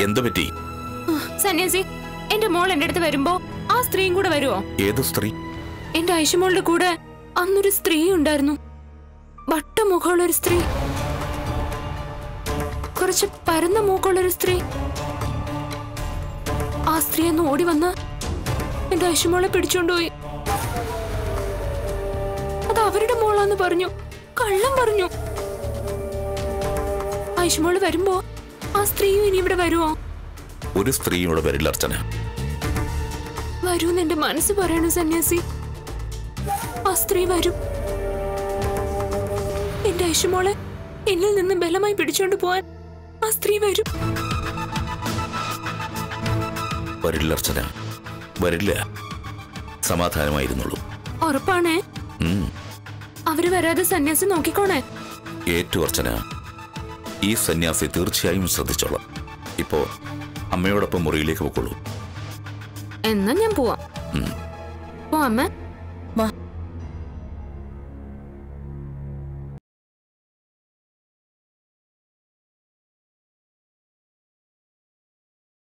എന്തു പറ്റി സന്യാസി എന്റെ മോൾ എന്റെ അടുത്ത് വരുമ്പോ ആ സ്ത്രീയും കൂടെ വരുമോ ഏതു സ്ത്രീ എന്റെ ഐഷമോളുടെ കൂടെ അന്നൊരു സ്ത്രീ ഉണ്ടായിരുന്നു വട്ടമുഖമുള്ള ഒരു സ്ത്രീ കുറച്ച് പരന്ന മൂക്കുള്ള ഒരു സ്ത്രീ ആ സ്ത്രീ ഒന്ന് ഓടി വന്ന് എന്റെ ഐഷമോളെ പിടിച്ചോണ്ടുപോയി അത് അവരുടെ മോളാന്ന് പറഞ്ഞു കള്ളം പറഞ്ഞു ഐഷമോള് വരുമ്പോ ആ സ്ത്രീയും ഇനി ഇവിടെ വരുമോ ഒരു സ്ത്രീയും ഇവിടെ വരില്ല അർച്ചന വരൂന്ന് എന്റെ മനസ്സ് പറയണു സന്യാസി ആ സ്ത്രീ വരും എന്റെ ഐഷുമോളെ എന്നിൽ നിന്ന് ബലമായി പിടിച്ചോണ്ട് പോവാൻ ആ സ്ത്രീ വരും വരില്ല അർച്ചന വരില്ല സമാധാനമായിരുന്നുള്ളൂ ഉറപ്പാണേ ഉം. അവര് വരാതെ സന്യാസി നോക്കിക്കോണേ ഏറ്റു അർച്ചന ഈ സന്യാസി തീർച്ചയായും ശ്രദ്ധിച്ചോളാം ഇപ്പോ അമ്മയോടൊപ്പം മുറിയിലേക്ക് പൊക്കോളൂ എന്നാ ഞാൻ പോവാം ഉം. പോവാം അമ്മ വാ